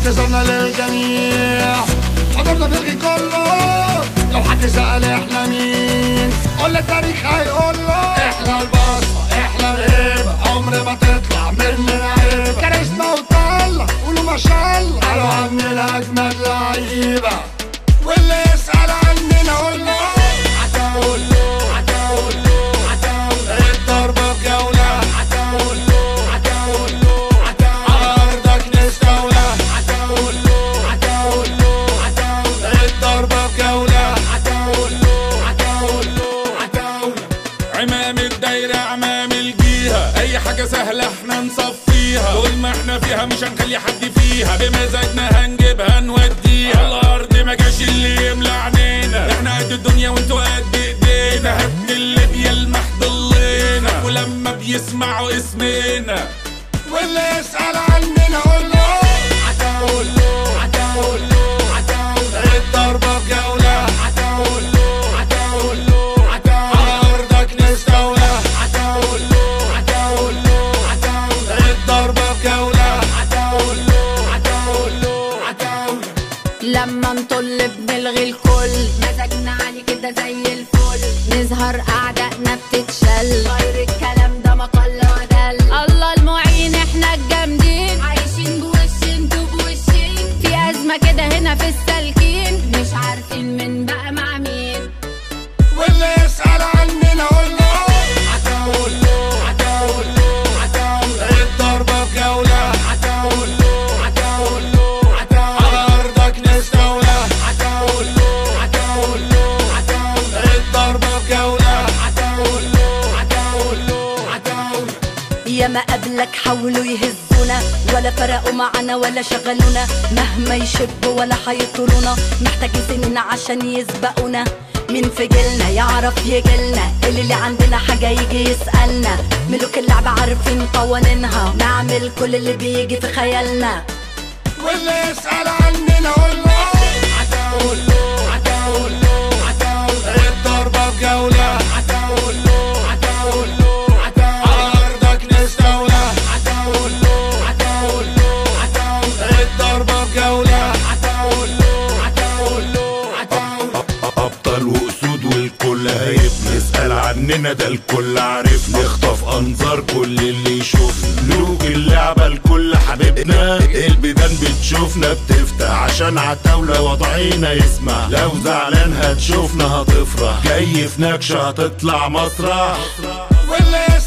اعتذرنا للجميع حضرنا في الغي كله لو حد سأل احنا مين قول التاريخ هيقول له احنا البصمة احنا الهيبة عمر ما تطلع مننا عيبة كاريزما وطلة قولوا ما شاء الله قالوا عننا اجمد لعيبة واللي يسأل عننا قول له هتقول له هتقول له هتقول له الضربة بجولة هتقول له هتقول له هتقول على أرضك نستولى هتقول له هتقول له هتقول له الضربة بجولة هتقول له هتقول له هتقول له عمام الدايرة عمام الجيهة أي حاجة سهلة احنا نصفيها طول ما احنا فيها مش هنخلي حد فيها بمزاجنا هنجيبها نوديها على الأرض ما جاش اللي يملى عنينا احنا قد الدنيا وانتوا قد ايدينا هبد الليبيا المحض اللينا ولما بيسمعوا اسمنا واللي يسأل عننا قول له هتقول له هتقول له هتقول له الضربة بجولة هتقول له هتقول له هتقول على أرضك نستولى هتقول له هتقول له هتقول له الضربة بجولة هتقول له هتقول له هتقول له لما نطل بنلغي الكل مزاجنا عالي كده زي الفل نظهر اعدائنا بتتشل غير الكلام ده مقل ودل الله المعين احنا الجامدين عايشين بوش انتوا بوشين في ازمه كده هنا في السالكين مش عارفين من بقى مع مين واللي يسأل عننا قول له هتقول له هتقول له هتقول له الضربة بجولة هتقول له هتقول له هتقول على أرضك نستولى هتقول له هتقول له هتقول له الضربة بجولة هتقول له هتقول له هتقول له يا ما قبلك حاولوا يهزونا ولا فرقوا معانا ولا شغلونا مهما يشبوا ولا هيطرونا محتاجين سنين عشان يسبقونا مين في جيلنا يعرف يجيلنا اللي, اللي عندنا حاجة يجي يسألنا ملوك اللعبة عارفين قوانينها نعمل كل اللي بيجي في خيالنا واللي يسأل عننا قول له هتقول له هتقول له هتقول له الضربة بجولة هتقول له هتقول له هتقول على أرضك نستولى هتقول له هتقول له هتقول له الضربة بجولة هتقول له هتقول له هتقول له ابطال واسود والكل هيبنا اسال عننا ده الكل عارفنا نخطف انظار كل اللي يشوفنا ملوك اللعبه الكل حبيبنا البيبان بتشوفنا بتفتح عشان عتاولة وضعينا يسمع لو زعلان هتشوفنا هتفرح جاي في نكشه هتطلع مسرح واللي